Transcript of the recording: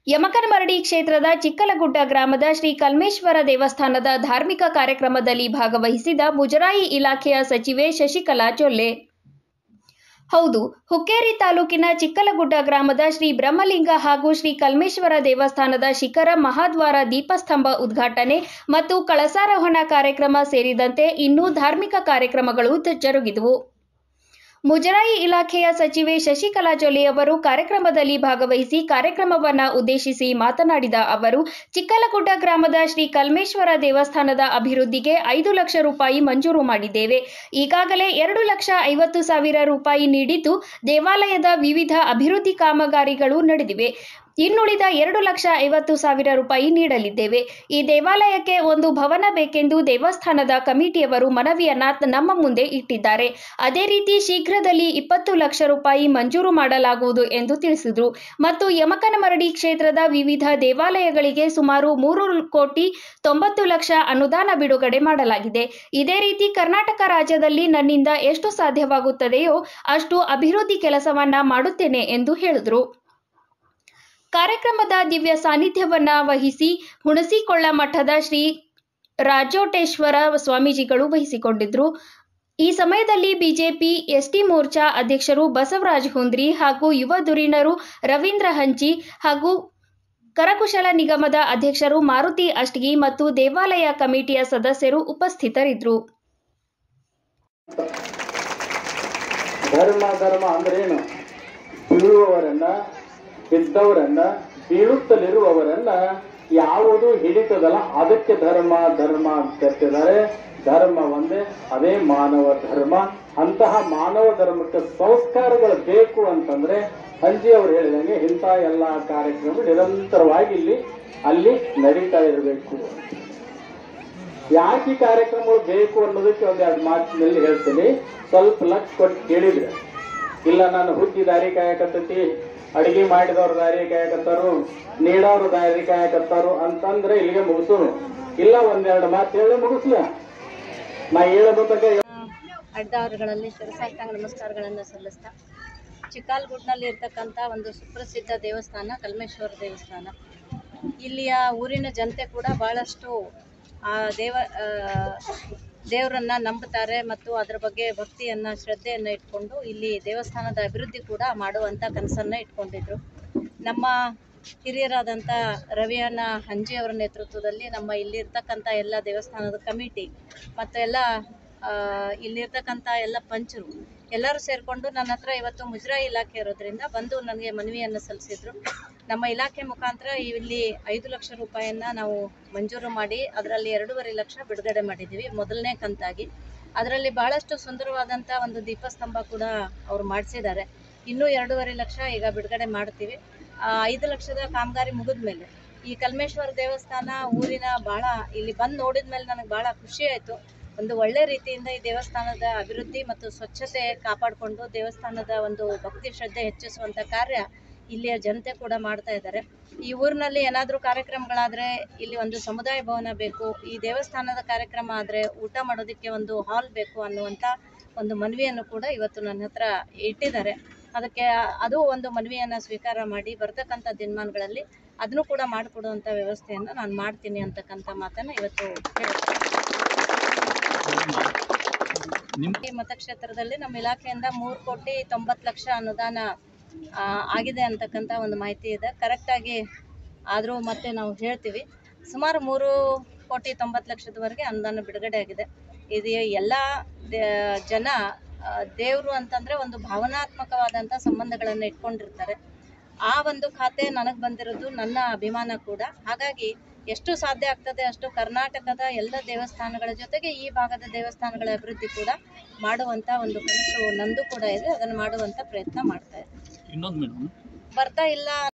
ಯಮಕನಮರಡಿ ಕ್ಷೇತ್ರದ ಚಿಕ್ಕಲಗುಡ್ಡ ಗ್ರಾಮದ ಶ್ರೀ ಕಲ್ಮೇಶ್ವರ ದೇವಸ್ಥಾನದ ಧಾರ್ಮಿಕ ಕಾರ್ಯಕ್ರಮದಲ್ಲಿ ಭಾಗವಹಿಸಿದ ಮುಜರಾಯಿ ಇಲಾಖೆಯ ಸಚಿವೆ ಶಶಿಕಲಾ ಜೊಲ್ಲೆ ಹೌದು ಹುಕ್ಕೇರಿ ತಾಲೂಕಿನ ಚಿಕ್ಕಲಗುಡ್ಡ ಗ್ರಾಮದ ಶ್ರೀ ಬ್ರಹ್ಮಲಿಂಗ ಹಾಗೂ ಶ್ರೀ ಕಲ್ಮೇಶ್ವರ ದೇವಸ್ಥಾನದ ಶಿಖರ ಮಹಾದ್ವಾರ ದೀಪಸ್ತಂಭ ಉದ್ಘಾಟನೆ ಮತ್ತು ಕಳಸಾರೋಹಣ ಕಾರ್ಯಕ್ರಮ ಸೇರಿದಂತೆ ಇನ್ನೂ ಧಾರ್ಮಿಕ ಕಾರ್ಯಕ್ರಮಗಳು ತ- ಜರುಗಿದವು ಮುಜರಾಯಿ ಇಲಾಖೆಯ ಸಚಿವೆ ಶಶಿಕಲಾ ಜೊಲ್ಲೆ ಅವರು ಕಾರ್ಯಕ್ರಮದಲ್ಲಿ ಭಾಗವಹಿಸಿ ಕಾರ್ಯಕ್ರಮವನ್ನ ಉದ್ದೇಶಿಸಿ ಮಾತನಾಡಿದ ಅವರು ಚಿಕ್ಕಲಗುಡ್ಡ ಗ್ರಾಮದ ಶ್ರೀ ಕಲ್ಮೇಶ್ವರ ದೇವಸ್ಥಾನದ ಅಭಿವೃದ್ಧಿಗೆ ಐದು ಲಕ್ಷ ರೂಪಾಯಿ ಮಂಜೂರು ಮಾಡಿದ್ದೇವೆ ಈಗಾಗಲೇ ಎರಡು ಲಕ್ಷ ಐವತ್ತು ಸಾವಿರ ರೂಪಾಯಿ ನೀಡಿದ್ದು ದೇವಾಲಯದ ವಿವಿಧ ಅಭಿವೃದ್ಧಿ ಕಾಮಗಾರಿಗಳು ನಡೆದಿವೆ ಇನ್ನುಳಿದ ಎರಡು ಲಕ್ಷ ಐವತ್ತು ಸಾವಿರ ರೂಪಾಯಿ ನೀಡಲಿದ್ದೇವೆ ಈ ದೇವಾಲಯಕ್ಕೆ ಒಂದು ಭವನ ಬೇಕೆಂದು ದೇವಸ್ಥಾನದ ಕಮಿಟಿಯವರು ಮನವಿಯನ್ನ ನಮ್ಮ ಮುಂದೆ ಇಟ್ಟಿದ್ದಾರೆ ಅದೇ ರೀತಿ ಶೀಘ್ರದಲ್ಲಿ ಇಪ್ಪತ್ತು ಲಕ್ಷ ರೂಪಾಯಿ ಮಂಜೂರು ಮಾಡಲಾಗುವುದು ಎಂದು ತಿಳಿಸಿದರು ಮತ್ತು ಯಮಕನಮರಡಿ ಕ್ಷೇತ್ರದ ವಿವಿಧ ದೇವಾಲಯಗಳಿಗೆ ಸುಮಾರು ಮೂರು ಕೋಟಿ ತೊಂಬತ್ತು ಲಕ್ಷ ಅನುದಾನ ಬಿಡುಗಡೆ ಮಾಡಲಾಗಿದೆ ಇದೇ ರೀತಿ ಕರ್ನಾಟಕ ರಾಜ್ಯದಲ್ಲಿ ನನ್ನಿಂದ ಎಷ್ಟು ಸಾಧ್ಯವಾಗುತ್ತದೆಯೋ ಅಷ್ಟು ಅಭಿವೃದ್ಧಿ ಕೆಲಸವನ್ನ ಮಾಡುತ್ತೇನೆ ಎಂದು ಹೇಳಿದರು ಕಾರ್ಯಕ್ರಮದ ದಿವ್ಯ ಸಾನ್ನಿಧ್ಯವನ್ನ ವಹಿಸಿ ಹುಣಸಿಕೊಳ್ಳ ಮಠದ ಶ್ರೀ ರಾಜೋಟೇಶ್ವರ ಸ್ವಾಮೀಜಿಗಳು ವಹಿಸಿಕೊಂಡಿದ್ರು ಈ ಸಮಯದಲ್ಲಿ ಬಿಜೆಪಿ ಎಸ್ಟಿ ಮೋರ್ಚಾ ಅಧ್ಯಕ್ಷರು ಬಸವರಾಜ್ ಹುಂದ್ರಿ ಹಾಗೂ ಯುವ ಧುರೀಣರು ರವೀಂದ್ರ ಹಂಚಿ ಹಾಗೂ ಕರಕುಶಲ ನಿಗಮದ ಅಧ್ಯಕ್ಷರು ಮಾರುತಿ ಅಷ್ಟಗಿ ಮತ್ತು ದೇವಾಲಯ ಕಮಿಟಿಯ ಸದಸ್ಯರು ಉಪಸ್ಥಿತರಿದ್ದರು ಧರ್ಮ ಧರ್ಮ ಅಂದ್ರೇನು ಬೀಳುವವರನ್ನ ಬಿದ್ದವರನ್ನ ಬೀಳುತ್ತಲಿರುವವರನ್ನ ಯಾವುದು ಹಿಡಿತದಲ್ಲ ಅದಕ್ಕೆ ಧರ್ಮ ಧರ್ಮ ಅಂತ ಕರ್ತಿದ್ದಾರೆ ಧರ್ಮ ಒಂದೇ ಅದೇ ಮಾನವ ಧರ್ಮ ಅಂತಹ ಮಾನವ ಧರ್ಮಕ್ಕೆ ಸಂಸ್ಕಾರಗಳು ಬೇಕು ಅಂತಂದ್ರೆ ಹಂಜಿ ಅವರು ಹೇಳಿದಂಗೆ ಇಂಥ ಎಲ್ಲ ಕಾರ್ಯಕ್ರಮ ನಿರಂತರವಾಗಿ ಇಲ್ಲಿ ಅಲ್ಲಿ ನಡೀತಾ ಇರಬೇಕು ಯಾಕೆ ಈ ಕಾರ್ಯಕ್ರಮಗಳು ಬೇಕು ಅನ್ನೋದಕ್ಕೆ ಒಂದೆರಡು ಮಾತಿನಲ್ಲಿ ಹೇಳ್ತೀನಿ ಸ್ವಲ್ಪ ಲಕ್ಷ ಕೊಟ್ಟು ಕೇಳಿದ್ರೆ ಇಲ್ಲ ನಾನು ಹುಟ್ಟಿ ದಾರಿ ಕಾಯಕತ್ತೈತಿ ಅಡಿಗೆ ಮಾಡಿದವ್ರ ದಾರಿ ಕಾಯಕತ್ತಾರು ನೀಡೋರು ದಾರಿ ಕಾಯಕತ್ತಾರು ಅಂತಂದ್ರೆ ಇಲ್ಲಿಗೆ ಮುಗಿಸೋನು ಇಲ್ಲ ಒಂದೆರಡು ಮಾತು ಹೇಳಿ ಮುಗಿಸ್ಲ ನಾ ಹೇಳೋದು ತನಕ ಅಡ್ಡಾವರುಗಳಲ್ಲಿ ಶಿರಸಾಷ್ಟಾಂಗ ನಮಸ್ಕಾರಗಳನ್ನು ಸಲ್ಲಿಸ್ತಾ ಚಿಕ್ಕಾಲ್ಗುಡ್ನಲ್ಲಿ ಇರ್ತಕ್ಕಂಥ ಒಂದು ಸುಪ್ರಸಿದ್ಧ ದೇವಸ್ಥಾನ ಕಲ್ಮೇಶ್ವರ ದೇವಸ್ಥಾನ ಇಲ್ಲಿಯ ಊರಿನ ಜನತೆ ಕೂಡ ಭಾಳಷ್ಟು ಆ ದೇವ ಆ, ದೇವರನ್ನ ನಂಬುತ್ತಾರೆ ಮತ್ತು ಅದರ ಬಗ್ಗೆ ಭಕ್ತಿಯನ್ನು ಶ್ರದ್ಧೆಯನ್ನು ಇಟ್ಕೊಂಡು ಇಲ್ಲಿ ದೇವಸ್ಥಾನದ ಅಭಿವೃದ್ಧಿ ಕೂಡ ಮಾಡುವಂಥ ಕನಸನ್ನು ಇಟ್ಕೊಂಡಿದ್ರು ನಮ್ಮ ಹಿರಿಯರಾದಂಥ ರವಿಯಣ್ಣ ಹಂಜಿ ಅವರ ನೇತೃತ್ವದಲ್ಲಿ ನಮ್ಮ ಇಲ್ಲಿರ್ತಕ್ಕಂಥ ಎಲ್ಲ ದೇವಸ್ಥಾನದ ಕಮಿಟಿ ಮತ್ತು ಎಲ್ಲ ಆ, ಇಲ್ಲಿರ್ತಕ್ಕಂಥ ಎಲ್ಲ ಪಂಚರು ಎಲ್ಲರೂ ಸೇರಿಕೊಂಡು ನನ್ನ ಹತ್ರ ಇವತ್ತು ಮುಜರಾಯಿ ಇಲಾಖೆ ಇರೋದ್ರಿಂದ ಬಂದು ನನಗೆ ಮನವಿಯನ್ನು ಸಲ್ಲಿಸಿದ್ರು ನಮ್ಮ ಇಲಾಖೆ ಮುಖಾಂತರ ಇಲ್ಲಿ ಐದು ಲಕ್ಷ ರೂಪಾಯಿಯನ್ನು ನಾವು ಮಂಜೂರು ಮಾಡಿ ಅದರಲ್ಲಿ ಎರಡೂವರೆ ಲಕ್ಷ ಬಿಡುಗಡೆ ಮಾಡಿದ್ದೀವಿ ಮೊದಲನೇ ಕಂತಾಗಿ ಅದರಲ್ಲಿ ಬಹಳಷ್ಟು ಸುಂದರವಾದಂಥ ಒಂದು ದೀಪಸ್ತಂಭ ಕೂಡ ಅವರು ಮಾಡಿಸಿದ್ದಾರೆ ಇನ್ನೂ ಎರಡೂವರೆ ಲಕ್ಷ ಈಗ ಬಿಡುಗಡೆ ಮಾಡ್ತೀವಿ ಆ, ಐದು ಲಕ್ಷದ ಕಾಮಗಾರಿ ಮುಗಿದ ಮೇಲೆ ಈ ಕಲ್ಮೇಶ್ವರ ದೇವಸ್ಥಾನ ಊರಿನ ಭಾಳ ಇಲ್ಲಿ ಬಂದು ನೋಡಿದ ಮೇಲೆ ನನಗೆ ಭಾಳ ಖುಷಿ ಆಯಿತು ಒಂದು ಒಳ್ಳೆ ರೀತಿಯಿಂದ ಈ ದೇವಸ್ಥಾನದ ಅಭಿವೃದ್ಧಿ ಮತ್ತು ಸ್ವಚ್ಛತೆ ಕಾಪಾಡಿಕೊಂಡು ದೇವಸ್ಥಾನದ ಒಂದು ಭಕ್ತಿ ಶ್ರದ್ಧೆ ಹೆಚ್ಚಿಸುವಂಥ ಕಾರ್ಯ ಇಲ್ಲಿಯ ಜನತೆ ಕೂಡ ಮಾಡ್ತಾ ಇದ್ದಾರೆ ಈ ಊರಿನಲ್ಲಿ ಏನಾದರೂ ಕಾರ್ಯಕ್ರಮಗಳಾದರೆ ಇಲ್ಲಿ ಒಂದು ಸಮುದಾಯ ಭವನ ಬೇಕು ಈ ದೇವಸ್ಥಾನದ ಕಾರ್ಯಕ್ರಮ ಆದರೆ ಊಟ ಮಾಡೋದಕ್ಕೆ ಒಂದು ಹಾಲ್ ಬೇಕು ಅನ್ನುವಂಥ ಒಂದು ಮನವಿಯನ್ನು ಕೂಡ ಇವತ್ತು ನನ್ನ ಹತ್ರ ಇಟ್ಟಿದ್ದಾರೆ ಅದಕ್ಕೆ ಅದು ಒಂದು ಮನವಿಯನ್ನು ಸ್ವೀಕಾರ ಮಾಡಿ ಬರ್ತಕ್ಕಂಥ ದಿನಮಾನಗಳಲ್ಲಿ ಅದನ್ನು ಕೂಡ ಮಾಡಿಕೊಡುವಂಥ ವ್ಯವಸ್ಥೆಯನ್ನು ನಾನು ಮಾಡ್ತೀನಿ ಅಂತಕ್ಕಂಥ ಮಾತನ್ನು ಇವತ್ತು ಹೇಳ್ತೀನಿ ಈ ಮತಕ್ಷೇತ್ರದಲ್ಲಿ ನಮ್ಮ ಇಲಾಖೆಯಿಂದ ಮೂರು ಕೋಟಿ ತೊಂಬತ್ತು ಲಕ್ಷ ಅನುದಾನ ಆ, ಆಗಿದೆ ಅಂತಕ್ಕಂಥ ಒಂದು ಮಾಹಿತಿ ಇದೆ ಕರೆಕ್ಟಾಗಿ ಆದರೂ ಮತ್ತೆ ನಾವು ಹೇಳ್ತೀವಿ ಸುಮಾರು ಮೂರು ಕೋಟಿ ತೊಂಬತ್ತು ಲಕ್ಷದವರೆಗೆ ಅನುದಾನ ಬಿಡುಗಡೆ ಆಗಿದೆ ಇದು ಎಲ್ಲ ದೇ- ಜನ ದೇವರು ಅಂತಂದರೆ ಒಂದು ಭಾವನಾತ್ಮಕವಾದಂಥ ಸಂಬಂಧಗಳನ್ನು ಇಟ್ಕೊಂಡಿರ್ತಾರೆ ಆ ಒಂದು ಖಾತೆ ನನಗೆ ಬಂದಿರೋದು ನನ್ನ ಅಭಿಮಾನ ಕೂಡ ಹಾಗಾಗಿ ಎಷ್ಟು ಸಾಧ್ಯ ಆಗ್ತದೆ ಅಷ್ಟು ಕರ್ನಾಟಕದ ಎಲ್ಲ ದೇವಸ್ಥಾನಗಳ ಜೊತೆಗೆ ಈ ಭಾಗದ ದೇವಸ್ಥಾನಗಳ ಅಭಿವೃದ್ಧಿ ಕೂಡ ಮಾಡುವಂಥ ಒಂದು ಕನಸು ನಂದು ಕೂಡ ಇದೆ ಅದನ್ನು ಮಾಡುವಂಥ ಪ್ರಯತ್ನ ಮಾಡ್ತಾ ಇದ್ದೀನಿ ಇನ್ನೊಂದು ಮೇಡಮ್ ಬರ್ತಾ ಇಲ್ಲ